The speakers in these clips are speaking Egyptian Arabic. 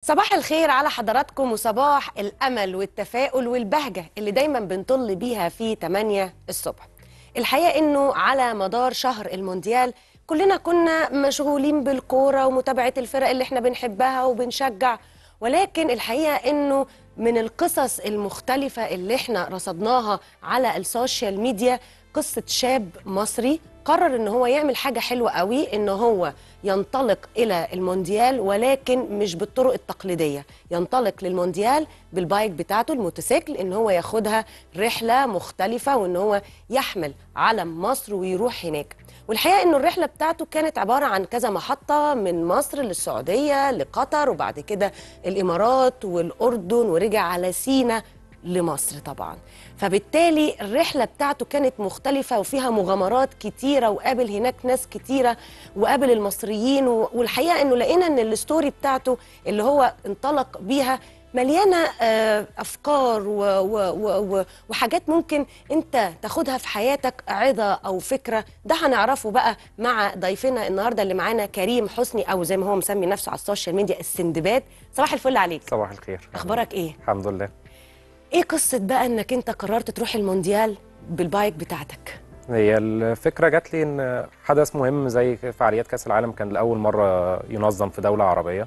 صباح الخير على حضراتكم وصباح الأمل والتفاؤل والبهجة اللي دايما بنطل بيها في 8 الصبح الحقيقة إنه على مدار شهر المونديال كلنا كنا مشغولين بالكورة ومتابعة الفرق اللي احنا بنحبها وبنشجع ولكن الحقيقة إنه من القصص المختلفة اللي احنا رصدناها على السوشيال ميديا قصة شاب مصري قرر ان هو يعمل حاجة حلوة قوي ان هو ينطلق الى المونديال ولكن مش بالطرق التقليدية ينطلق للمونديال بالبايك بتاعته الموتوسيكل ان هو ياخدها رحلة مختلفة وان هو يحمل علم مصر ويروح هناك والحقيقة انه الرحلة بتاعته كانت عبارة عن كذا محطة من مصر للسعودية لقطر وبعد كده الامارات والاردن ورجع على سينا لمصر طبعا فبالتالي الرحلة بتاعته كانت مختلفة وفيها مغامرات كتيرة وقابل هناك ناس كتيرة وقابل المصريين و- والحقيقة انه لقينا ان الستوري بتاعته اللي هو انطلق بيها مليانة آه، أفكار و و و و وحاجات ممكن أنت تاخدها في حياتك عظة أو فكرة ده هنعرفه بقى مع ضيفنا النهاردة اللي معانا كريم حسني أو زي ما هو مسمي نفسه على السوشيال ميديا السندباد صباح الفل عليك صباح الخير أخبارك إيه؟ الحمد لله ايه قصة بقى انك انت قررت تروح المونديال بالبايك بتاعتك هي الفكره جات لي ان حدث مهم زي فعاليات كاس العالم كان لاول مره ينظم في دوله عربيه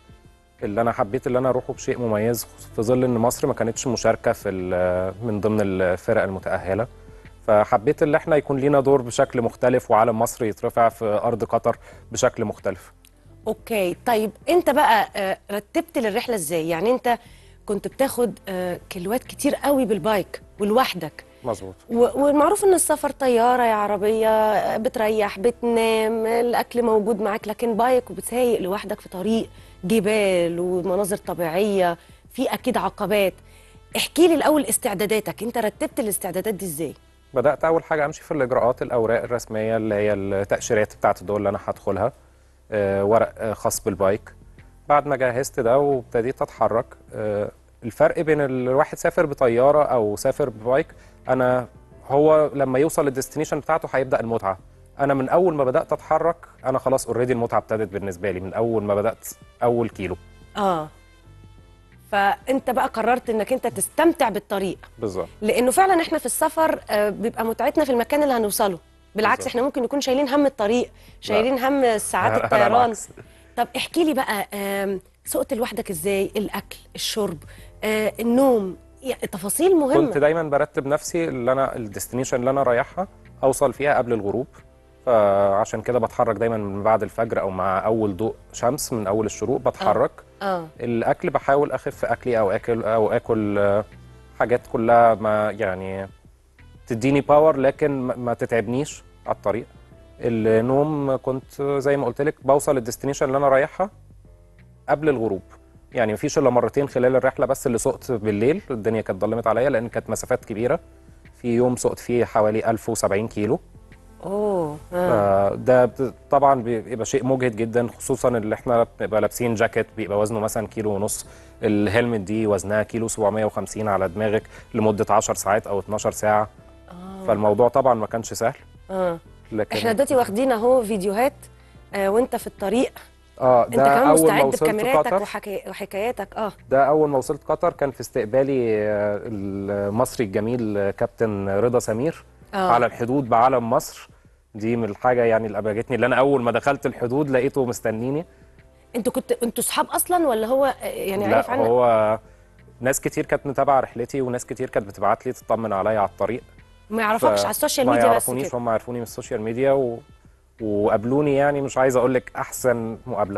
اللي انا حبيت اللي انا اروحه بشيء مميز في ظل ان مصر ما كانتش مشاركه في ال- من ضمن الفرق المتاهله فحبيت ان احنا يكون لينا دور بشكل مختلف وعلم مصر يترفع في ارض قطر بشكل مختلف اوكي طيب انت بقى آه، رتبت للرحلة ازاي يعني انت كنت بتاخد آه، كيلوات كتير قوي بالبايك ولوحدك مظبوط و- والمعروف ان السفر طيارة يا عربية آه، بتريح بتنام الاكل موجود معاك لكن بايك وبتسايق لوحدك في طريق جبال ومناظر طبيعية في اكيد عقبات احكي لي الاول استعداداتك انت رتبت الاستعدادات دي ازاي بدات اول حاجه امشي في الاجراءات الاوراق الرسميه اللي هي التاشيرات بتاعت الدول اللي انا هدخلها آه، ورق آه، خاص بالبايك بعد ما جهزت ده وابتديت اتحرك آه، الفرق بين الواحد سافر بطياره او سافر ببايك انا هو لما يوصل للديستنيشن بتاعته هيبدا المتعه انا من اول ما بدات اتحرك انا خلاص اوريدي المتعه ابتدت بالنسبه لي من اول ما بدات اول كيلو اه فانت بقى قررت انك انت تستمتع بالطريق بالظبط لانه فعلا احنا في السفر آه، بيبقى متعتنا في المكان اللي هنوصله بالعكس بالظبط. احنا ممكن نكون شايلين هم الطريق شايلين هم ساعات أنا الطيران العكس. طب احكي لي بقى آم، سقت لوحدك ازاي الاكل الشرب آه، النوم يعني تفاصيل مهمه كنت دايما برتب نفسي اللي انا الديستنيشن اللي انا رايحها اوصل فيها قبل الغروب فعشان كده بتحرك دايما من بعد الفجر او مع اول ضوء شمس من اول الشروق بتحرك اه الاكل بحاول اخف اكلي او اكل او اكل آه، حاجات كلها ما يعني تديني باور لكن ما ما تتعبنيش على الطريق النوم كنت زي ما قلت لك بوصل الديستنيشن اللي انا رايحها قبل الغروب يعني مفيش الا مرتين خلال الرحله بس اللي سقت بالليل الدنيا كانت ضلمت عليا لان كانت مسافات كبيره في يوم سقت فيه حوالي 1070 كيلو اوه آه. فده ب- طبعا بيبقى شيء مجهد جدا خصوصا اللي احنا بنبقى لابسين جاكيت بيبقى وزنه مثلا كيلو ونص الهلمت دي وزنها كيلو 750 على دماغك لمده 10 ساعات او 12 ساعه فالموضوع طبعا ما كانش سهل اه لكن احنا دلوقتي واخدين اهو فيديوهات آه وانت في الطريق اه انت ده كمان اول ما مستعد وصلت بكاميراتك قطر وحكي... وحكاياتك اه ده اول ما وصلت قطر كان في استقبالي آه، المصري الجميل آه، كابتن رضا سمير آه. على الحدود بعلم مصر دي من الحاجه يعني اللي ابهجتني اللي انا اول ما دخلت الحدود لقيته مستنيني انتوا كنت انتوا صحاب اصلا ولا هو آه، يعني عارف لا عنك هو ناس كتير كانت متابعه رحلتي وناس كتير كانت بتبعت لي تطمن عليا على الطريق ما يعرفكش ف- على السوشيال ما ميديا بس يعرفونيش كده هم عرفوني من السوشيال ميديا و... وقابلوني يعني مش عايز اقول لك احسن مقابله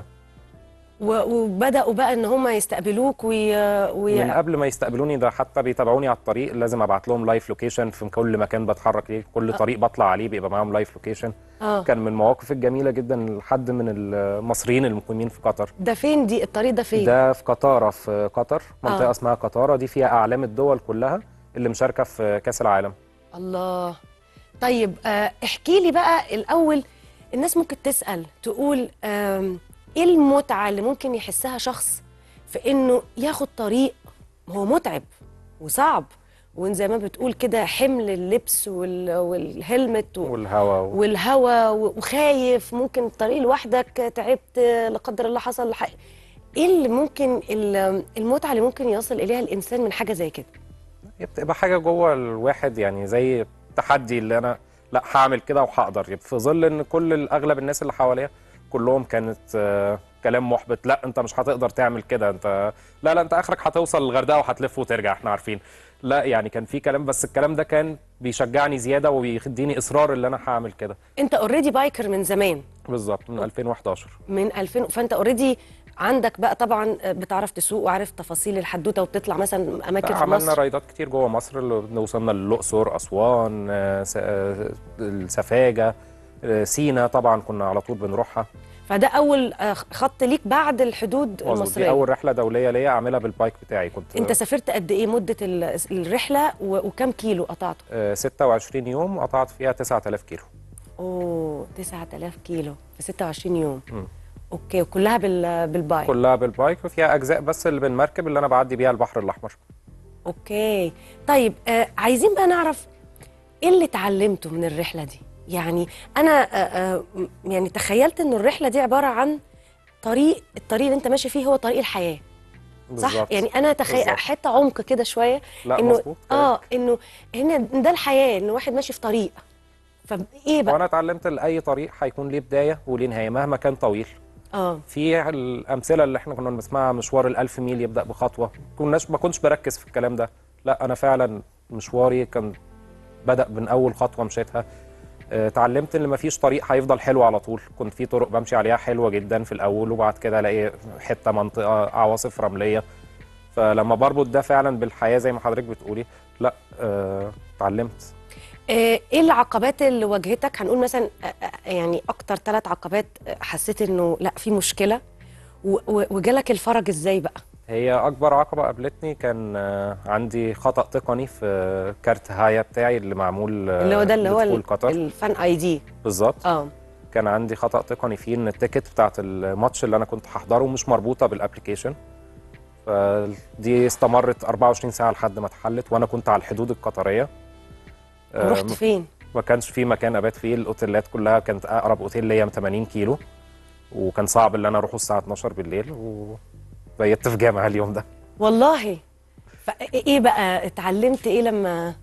و- وبداوا بقى ان هم يستقبلوك وي... وي... من قبل ما يستقبلوني ده حتى بيتابعوني على الطريق لازم ابعت لهم لايف لوكيشن في كل مكان بتحرك ليه كل طريق بطلع عليه بيبقى معاهم لايف لوكيشن اه كان من المواقف الجميله جدا لحد من المصريين المقيمين في قطر ده فين دي الطريق ده فين ده في قطاره في قطر منطقه آه. اسمها قطاره دي فيها اعلام الدول كلها اللي مشاركه في كاس العالم الله طيب آه احكي لي بقى الاول الناس ممكن تسال تقول آم، ايه المتعه اللي ممكن يحسها شخص في انه ياخد طريق هو متعب وصعب وان زي ما بتقول كده حمل اللبس وال... والهلمت و... والهواء و... والهوا و- وخايف ممكن الطريق لوحدك تعبت لا قدر الله حصل حق. ايه اللي ممكن ال- المتعه اللي ممكن يصل اليها الانسان من حاجه زي كده هي بتبقى حاجه جوه الواحد يعني زي تحدي اللي انا لا هعمل كده وهقدر يبقى في ظل ان كل اغلب الناس اللي حواليا كلهم كانت آه، كلام محبط لا انت مش هتقدر تعمل كده انت لا لا انت اخرك هتوصل الغردقه وهتلف وترجع احنا عارفين لا يعني كان في كلام بس الكلام ده كان بيشجعني زياده وبيديني اصرار اللي انا هعمل كده انت اوريدي بايكر من زمان بالظبط من 2011 من 2000 فانت اوريدي عندك بقى طبعا بتعرف تسوق وعارف تفاصيل الحدوته وبتطلع مثلا اماكن في عملنا مصر رايدات كتير جوه مصر اللي وصلنا للاقصر اسوان آه، س- آه، السفاجه آه، سينا طبعا كنا على طول بنروحها فده اول آه، خط ليك بعد الحدود مظبوط. دي المصريه اول رحله دوليه ليا اعملها بالبايك بتاعي كنت انت سافرت قد ايه مده ال- الرحله و- وكم كيلو قطعته آه، 26 يوم قطعت فيها 9000 كيلو اوه 9000 كيلو في 26 يوم مم. اوكي وكلها بال بالبايك كلها بالبايك وفيها اجزاء بس اللي بالمركب اللي انا بعدي بيها البحر الاحمر اوكي طيب آه عايزين بقى نعرف ايه اللي اتعلمته من الرحله دي يعني انا آه آه م- يعني تخيلت ان الرحله دي عباره عن طريق الطريق اللي انت ماشي فيه هو طريق الحياه صح بالظبط. يعني انا تخيل بالظبط. حته عمق كده شويه لا انه مظبوط اه انه هنا ده الحياه ان واحد ماشي في طريق فايه بقى وانا اتعلمت لاي طريق هيكون ليه بدايه وليه نهايه مهما كان طويل اه في الامثله اللي احنا كنا بنسمعها مشوار الألف ميل يبدا بخطوه كناش ما كنتش بركز في الكلام ده لا انا فعلا مشواري كان بدا من اول خطوه مشيتها آه، اتعلمت ان مفيش طريق هيفضل حلو على طول كنت في طرق بمشي عليها حلوه جدا في الاول وبعد كده الاقي حته منطقه عواصف رمليه فلما بربط ده فعلا بالحياه زي ما حضرتك بتقولي لا آه، اتعلمت آه، ايه العقبات اللي واجهتك هنقول مثلا آه، آه، يعني اكتر ثلاث عقبات آه، حسيت انه لا في مشكله و- و- وجالك الفرج ازاي بقى هي اكبر عقبه قابلتني كان آه، عندي خطا تقني في كارت هايا بتاعي اللي معمول آه، اللي هو ده اللي هو لدخول ال- قطر الفان اي دي بالظبط اه كان عندي خطا تقني فيه ان التيكت بتاعت الماتش اللي انا كنت هحضره مش مربوطه بالابلكيشن فدي استمرت 24 ساعه لحد ما اتحلت وانا كنت على الحدود القطريه آه، ورحت فين ما كانش في مكان ابات فيه الاوتيلات كلها كانت اقرب اوتيل ليا 80 كيلو وكان صعب ان انا اروح الساعه 12 بالليل وبيت في جامع اليوم ده والله فايه بقى اتعلمت ايه لما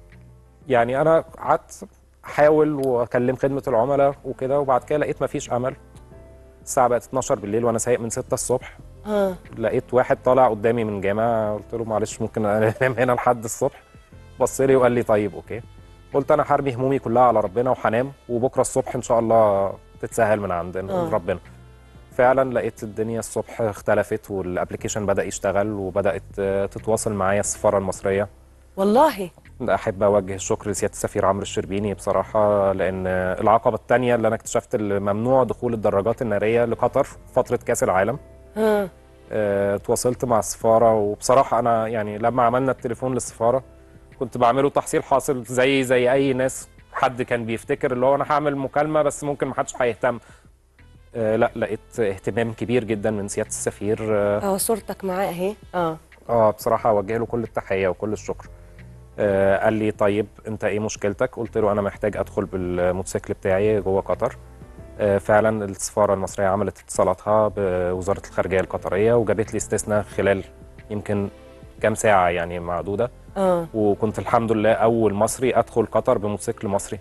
يعني انا قعدت احاول واكلم خدمه العملاء وكده وبعد كده لقيت مفيش امل الساعه بقت 12 بالليل وانا سايق من 6 الصبح اه لقيت واحد طالع قدامي من جامعه قلت له معلش ممكن انام هنا لحد الصبح بص لي وقال لي طيب اوكي قلت انا هرمي همومي كلها على ربنا وهنام وبكره الصبح ان شاء الله تتسهل من عندنا آه. من ربنا فعلا لقيت الدنيا الصبح اختلفت والابلكيشن بدا يشتغل وبدات آه، تتواصل معايا السفاره المصريه والله احب اوجه الشكر لسياده السفير عمرو الشربيني بصراحه لان العقبه الثانيه اللي انا اكتشفت اللي ممنوع دخول الدراجات الناريه لقطر فتره كاس العالم اه آه، تواصلت مع السفاره وبصراحه انا يعني لما عملنا التليفون للسفاره كنت بعمله تحصيل حاصل زي زي اي ناس حد كان بيفتكر اللي هو انا هعمل مكالمه بس ممكن ما حدش هيهتم آه، لا لقيت اهتمام كبير جدا من سياده السفير اه اه صورتك معاه اهي اه آه، بصراحه اوجه له كل التحيه وكل الشكر آه، قال لي طيب انت ايه مشكلتك قلت له انا محتاج ادخل بالموتوسيكل بتاعي جوه قطر آه، فعلا السفاره المصريه عملت اتصالاتها بوزاره الخارجيه القطريه وجابت لي استثناء خلال يمكن كام ساعه يعني معدوده اه وكنت الحمد لله اول مصري ادخل قطر بموتوسيكل مصري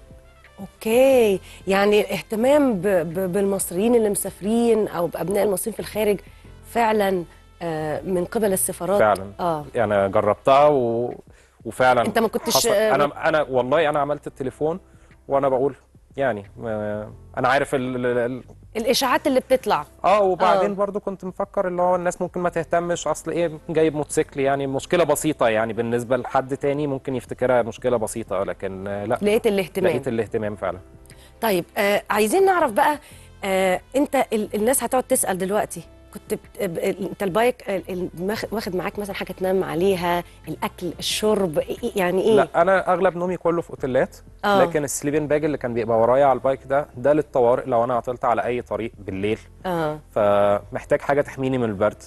اوكي يعني اهتمام ب ب بالمصريين اللي مسافرين او بابناء المصريين في الخارج فعلا آه من قبل السفارات فعلا اه يعني جربتها و... وفعلا أنت ما كنتش- حصل. انا انا والله انا عملت التليفون وانا بقول يعني آه، انا عارف ال... ال- ال... الاشاعات اللي بتطلع اه وبعدين آه. برضو كنت مفكر اللي هو الناس ممكن ما تهتمش اصل ايه جايب موتوسيكل يعني مشكله بسيطه يعني بالنسبه لحد تاني ممكن يفتكرها مشكله بسيطه لكن آه، لا لقيت الاهتمام لقيت الاهتمام فعلا طيب آه عايزين نعرف بقى آه انت ال الناس هتقعد تسال دلوقتي كنت بت... ب... انت البايك ال- ال- ماخ- واخد معاك مثلا حاجه تنام عليها الاكل الشرب إيه- يعني ايه لا انا اغلب نومي كله في اوتيلات آه. لكن السليبنج باج اللي كان بيبقى ورايا على البايك ده ده للطوارئ لو انا عطلت على اي طريق بالليل اه فمحتاج حاجه تحميني من البرد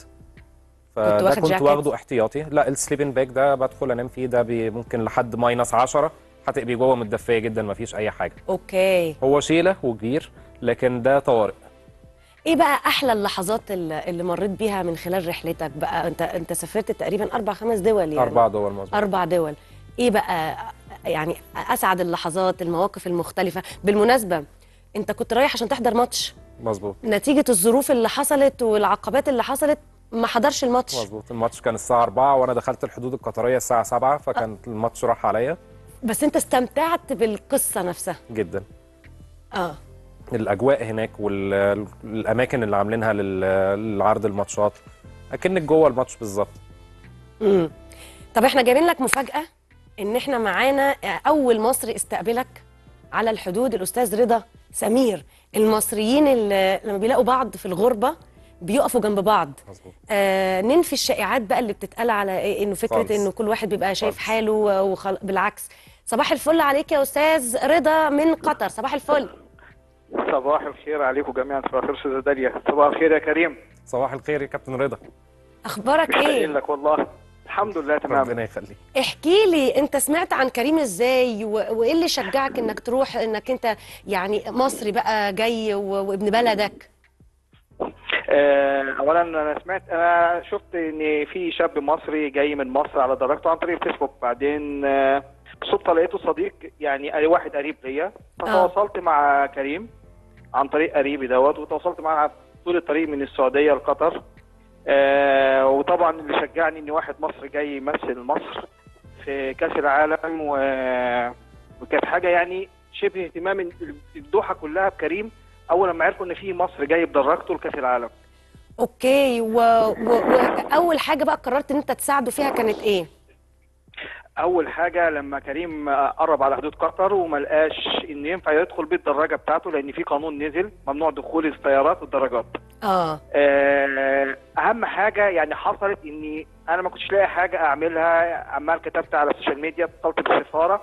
فده واخد كنت جاكيت؟ واخده احتياطي لا السليبنج باج ده بدخل انام فيه ده بي ممكن لحد ماينس 10 هتبقي جوه متدفيه جدا مفيش اي حاجه اوكي هو شيله وكبير لكن ده طوارئ ايه بقى احلى اللحظات اللي اللي مريت بيها من خلال رحلتك بقى انت انت سافرت تقريبا اربع خمس دول يعني اربع دول مظبوط اربع دول ايه بقى يعني اسعد اللحظات المواقف المختلفه بالمناسبه انت كنت رايح عشان تحضر ماتش مظبوط نتيجه الظروف اللي حصلت والعقبات اللي حصلت ما حضرش الماتش مظبوط الماتش كان الساعه 4 وانا دخلت الحدود القطريه الساعه 7 فكان الماتش راح عليا بس انت استمتعت بالقصه نفسها جدا اه الاجواء هناك والاماكن اللي عاملينها لل- لعرض الماتشات اكنك جوه الماتش بالظبط امم طب احنا جايبين لك مفاجاه ان احنا معانا اول مصري استقبلك على الحدود الاستاذ رضا سمير المصريين اللي لما بيلاقوا بعض في الغربه بيقفوا جنب بعض مظبوط آه ننفي الشائعات بقى اللي بتتقال على إيه انه فكره خالص. انه كل واحد بيبقى شايف خالص. حاله وخل... بالعكس صباح الفل عليك يا استاذ رضا من قطر صباح الفل صباح الخير عليكم جميعا صباح الخير استاذ داليا صباح الخير يا كريم صباح الخير يا كابتن رضا اخبارك مش ايه قايل لك والله الحمد لله تمام ربنا يخليك احكي لي انت سمعت عن كريم ازاي و... وايه اللي شجعك انك تروح انك انت يعني مصري بقى جاي و... وابن بلدك آه، اولا انا سمعت انا شفت ان في شاب مصري جاي من مصر على درجته عن طريق الفيسبوك بعدين آه، بالصدفه لقيته صديق يعني واحد قريب ليا فتواصلت مع كريم عن طريق قريبي دوت وتواصلت معاه طول الطريق من السعوديه لقطر آه، وطبعا اللي شجعني ان واحد مصري جاي يمثل مصر في كاس العالم و... وكانت حاجه يعني شبه اهتمام الدوحه كلها بكريم اول لما عرفوا ان في مصر جاي بدرجته لكاس العالم اوكي و... و... واول حاجه بقى قررت ان انت تساعده فيها كانت ايه اول حاجه لما كريم قرب على حدود قطر وما لقاش ان ينفع يدخل بالدراجه بتاعته لان في قانون نزل ممنوع دخول السيارات والدراجات اه آه، اهم حاجه يعني حصلت اني انا ما كنتش لاقي حاجه اعملها عمال كتبت على السوشيال ميديا اتصلت بالسفاره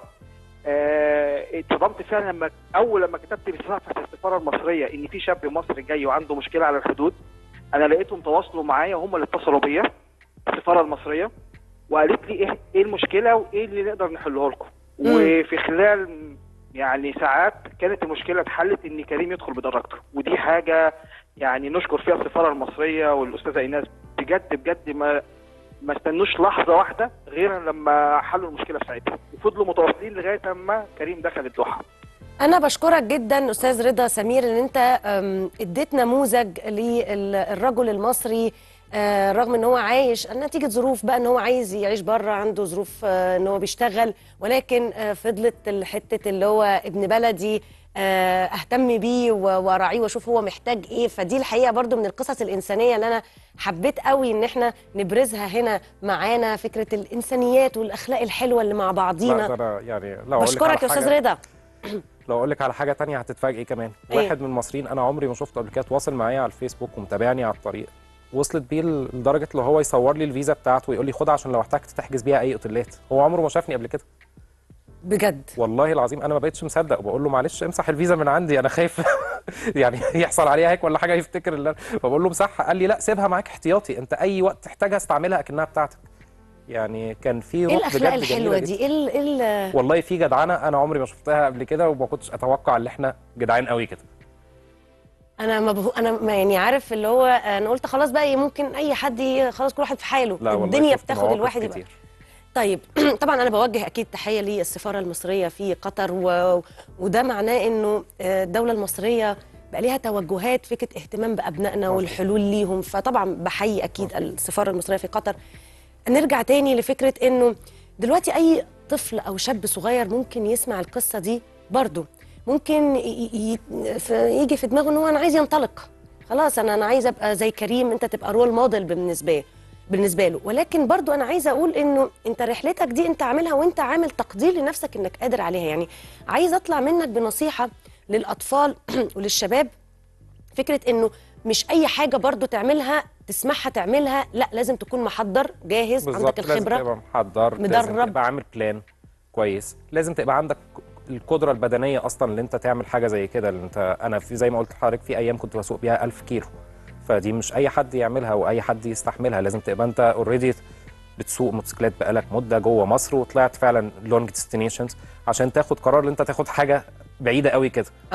آه، اتصدمت فعلا لما اول لما كتبت بصفحه السفاره المصريه ان في شاب مصري جاي وعنده مشكله على الحدود انا لقيتهم تواصلوا معايا وهم اللي اتصلوا بيا السفاره المصريه وقالت لي ايه ايه المشكله وايه اللي نقدر نحله لكم مم. وفي خلال يعني ساعات كانت المشكله اتحلت ان كريم يدخل بدرجته ودي حاجه يعني نشكر فيها السفاره المصريه والاستاذه ايناس بجد بجد ما ما استنوش لحظه واحده غير لما حلوا المشكله في ساعتها وفضلوا متواصلين لغايه ما كريم دخل الدوحه انا بشكرك جدا استاذ رضا سمير ان انت أم، اديت نموذج للرجل المصري آه، رغم ان هو عايش نتيجه ظروف بقى ان هو عايز يعيش بره عنده ظروف آه، ان هو بيشتغل ولكن آه، فضلت الحته اللي هو ابن بلدي آه، اهتم بيه و- واراعيه واشوف هو محتاج ايه فدي الحقيقه برضو من القصص الانسانيه اللي انا حبيت قوي ان احنا نبرزها هنا معانا فكره الانسانيات والاخلاق الحلوه اللي مع لا بعضينا ده انا يعني لو أقول لك بشكرك على يا استاذ حاجة- رضا لو اقول لك على حاجه تانية هتتفاجئي كمان إيه؟ واحد من المصريين انا عمري ما شفته قبل كده تواصل معايا على الفيسبوك ومتابعني على الطريق وصلت بيه لدرجه اللي هو يصور لي الفيزا بتاعته ويقول لي خدها عشان لو احتجت تحجز بيها اي اوتيلات هو عمره ما شافني قبل كده بجد والله العظيم انا ما بقتش مصدق وبقول له معلش امسح الفيزا من عندي انا خايف يعني يحصل عليها هيك ولا حاجه يفتكر اللي أنا- فبقول له امسحها قال لي لا سيبها معاك احتياطي انت اي وقت تحتاجها استعملها اكنها بتاعتك يعني كان في ايه روح الاخلاق بجد جميلة الحلوه جدا. دي ايه ال- ايه ال- والله في جدعنه انا عمري ما شفتها قبل كده وما كنتش اتوقع ان احنا جدعان قوي كده انا ما بهو انا ما يعني عارف اللي هو انا قلت خلاص بقى ممكن اي حد ي- خلاص كل واحد في حاله لا والله الدنيا شفت بتاخد مواقف الواحد يبقى كتير. طيب طبعا انا بوجه اكيد تحيه للسفاره المصريه في قطر و... وده معناه انه آه، الدوله المصريه بقى ليها توجهات فكره اهتمام بابنائنا مظبوط. والحلول ليهم فطبعا بحيي اكيد السفاره المصريه في قطر نرجع تاني لفكره انه دلوقتي اي طفل او شاب صغير ممكن يسمع القصه دي برضه ممكن ي- ي- في- يجي في دماغه ان هو انا عايز ينطلق خلاص انا انا عايز ابقى زي كريم انت تبقى رول موديل بالنسبه بالنسبه له ولكن برضو انا عايزه اقول انه انت رحلتك دي انت عاملها وانت عامل تقدير لنفسك انك قادر عليها يعني عايز اطلع منك بنصيحه للاطفال وللشباب فكره انه مش اي حاجه برضو تعملها تسمعها تعملها لا لازم تكون محضر جاهز عندك بالظبط لازم الخبره تبقى محضر لازم مدرب. تبقى عامل بلان كويس لازم تبقى عندك القدره البدنيه اصلا اللي انت تعمل حاجه زي كده اللي انت انا في زي ما قلت لحضرتك في ايام كنت بسوق بيها 1000 كيلو فدي مش اي حد يعملها واي حد يستحملها لازم تبقى انت اوريدي بتسوق موتوسيكلات بقالك مده جوه مصر وطلعت فعلا لونج ديستنيشنز عشان تاخد قرار ان انت تاخد حاجه بعيده قوي كده اه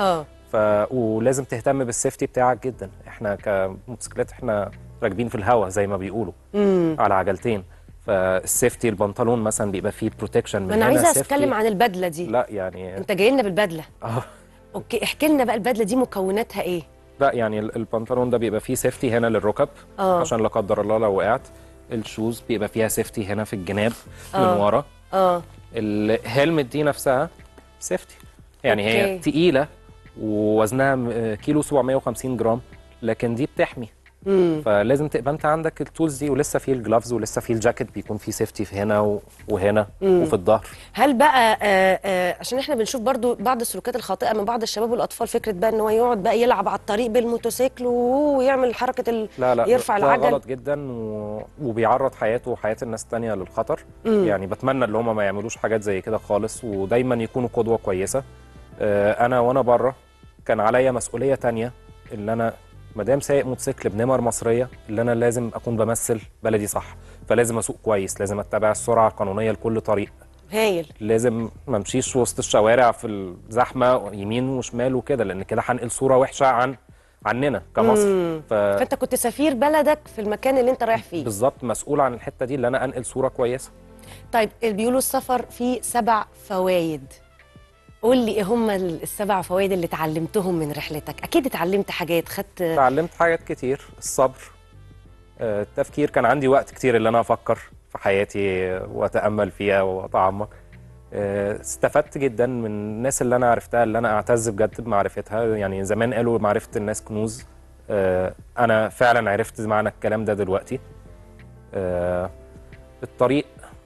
ف ولازم تهتم بالسيفتي بتاعك جدا احنا كموتوسيكلات احنا راكبين في الهواء زي ما بيقولوا امم على عجلتين فالسيفتي البنطلون مثلا بيبقى فيه بروتكشن من ما انا هنا عايزه safety. اتكلم عن البدله دي لا يعني انت جاي لنا بالبدله اه اوكي احكي لنا بقى البدله دي مكوناتها ايه لا يعني ال- البنطلون ده بيبقى فيه سيفتي هنا للركب اه عشان لا قدر الله لو وقعت الشوز بيبقى فيها سيفتي هنا في الجناب آه. من ورا اه الهلمت دي نفسها سيفتي يعني هي أوكي. تقيله ووزنها م- كيلو 750 جرام لكن دي بتحمي امم فلازم تبقى انت عندك التولز دي ولسه في الجلافز ولسه في الجاكيت بيكون فيه سيفتي في هنا و- وهنا مم. وفي الظهر هل بقى آه آه عشان احنا بنشوف برضو بعض السلوكيات الخاطئه من بعض الشباب والاطفال فكره بقى ان هو يقعد بقى يلعب على الطريق بالموتوسيكل ويعمل حركه ال... لا لا يرفع ده العجل. غلط جدا و... وبيعرض حياته وحياه الناس التانية للخطر مم. يعني بتمنى ان هم ما يعملوش حاجات زي كده خالص ودايما يكونوا قدوه كويسه آه، انا وانا بره كان عليا مسؤوليه تانية اللي انا مادام سايق موتوسيكل بنمر مصريه اللي انا لازم اكون بمثل بلدي صح فلازم اسوق كويس لازم اتبع السرعه القانونيه لكل طريق هايل لازم ما امشيش وسط الشوارع في الزحمه يمين وشمال وكده لان كده هنقل صوره وحشه عن عننا كمصر مم. ف... فانت كنت سفير بلدك في المكان اللي انت رايح فيه بالظبط مسؤول عن الحته دي اللي انا انقل صوره كويسه طيب بيقولوا السفر فيه سبع فوائد قول لي ايه هم السبع فوائد اللي اتعلمتهم من رحلتك اكيد اتعلمت حاجات خدت اتعلمت حاجات كتير الصبر آه، التفكير كان عندي وقت كتير اللي انا افكر في حياتي واتامل فيها واتعمق آه، استفدت جدا من الناس اللي انا عرفتها اللي انا اعتز بجد بمعرفتها يعني زمان قالوا معرفه الناس كنوز آه، انا فعلا عرفت معنى الكلام ده دلوقتي آه، الطريق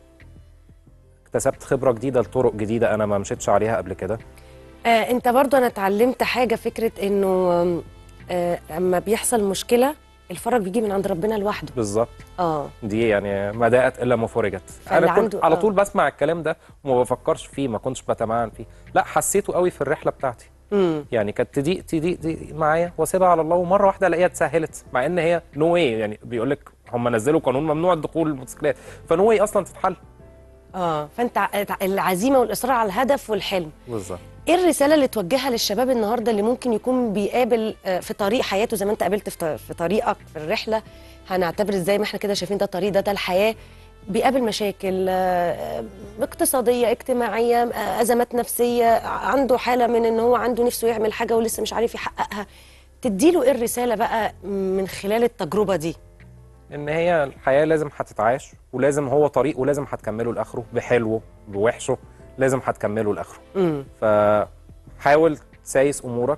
اكتسبت خبره جديده لطرق جديده انا ما مشيتش عليها قبل كده آه انت برضو انا اتعلمت حاجه فكره انه آم، آه اما بيحصل مشكله الفرج بيجي من عند ربنا لوحده بالظبط اه دي يعني ما ضاقت الا ما فرجت فاللي انا كنت عنده- على آه. طول بسمع الكلام ده وما بفكرش فيه ما كنتش بتمعن فيه لا حسيته قوي في الرحله بتاعتي امم يعني كانت تضيق تضيق تضيق معايا واسيبها على الله ومره واحده الاقيها اتسهلت مع ان هي نو واي يعني بيقول لك هم نزلوا قانون ممنوع الدخول الموتوسيكلات فنو واي اصلا تتحل اه فانت ع- العزيمه والاصرار على الهدف والحلم بالظبط ايه الرساله اللي توجهها للشباب النهارده اللي ممكن يكون بيقابل آه، في طريق حياته زي ما انت قابلت في ط- في طريقك في الرحله هنعتبر زي ما احنا كده شايفين ده الطريق ده ده الحياه بيقابل مشاكل آه، اقتصاديه اجتماعيه آه، ازمات نفسيه ع- عنده حاله من ان هو عنده نفسه يعمل حاجه ولسه مش عارف يحققها تديله ايه الرساله بقى من خلال التجربه دي ان هي الحياه لازم هتتعاش ولازم هو طريق ولازم هتكمله لاخره بحلوه بوحشه لازم هتكمله لاخره امم فحاول تسايس امورك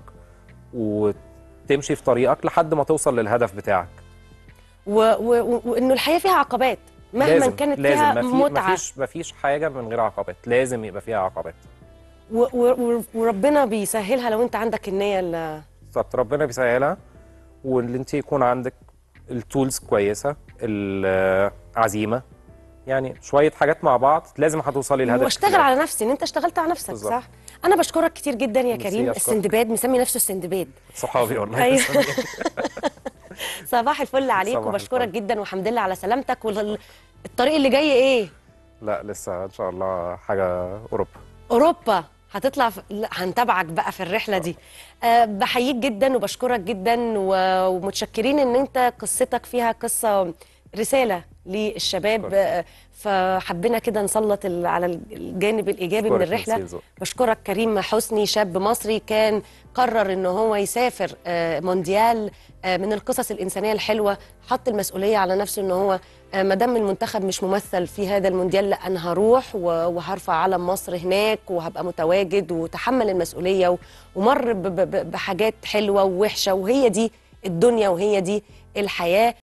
وتمشي في طريقك لحد ما توصل للهدف بتاعك و- و- وانه الحياه فيها عقبات مهما لازم كانت لازم فيها ما في متعه مفيش مفيش حاجه من غير عقبات لازم يبقى فيها عقبات و- و- وربنا بيسهلها لو انت عندك النيه اللي بالظبط ربنا بيسهلها واللي انت يكون عندك التولز كويسه العزيمه يعني شويه حاجات مع بعض لازم هتوصلي للهدف واشتغل على نفسي ان انت اشتغلت على نفسك بالظبط. صح انا بشكرك كتير جدا يا ميرسي، كريم أشكرك. السندباد مسمي نفسه السندباد صحابي والله أيوة. تسلمي. صباح الفل عليك صباح وبشكرك الفل. جدا والحمد لله على سلامتك والطريق اللي جاي ايه لا لسه ان شاء الله حاجه اوروبا اوروبا هتطلع في... لا هنتابعك بقى في الرحله دي أه بحييك جدا وبشكرك جدا و- ومتشكرين ان انت قصتك فيها قصه رساله للشباب شكراً. أه فحبينا كده نسلط ال- على الجانب الايجابي من أشكرك، الرحله ميرسي ذوقك. بشكرك كريم حسني شاب مصري كان قرر ان هو يسافر آه، مونديال آه، من القصص الانسانيه الحلوه حط المسؤوليه على نفسه ان هو آه، ما دام المنتخب مش ممثل في هذا المونديال لا انا هروح و- وهرفع علم مصر هناك وهبقى متواجد وتحمل المسؤوليه و- ومر ب- ب- ب- بحاجات حلوه ووحشه وهي دي الدنيا وهي دي الحياه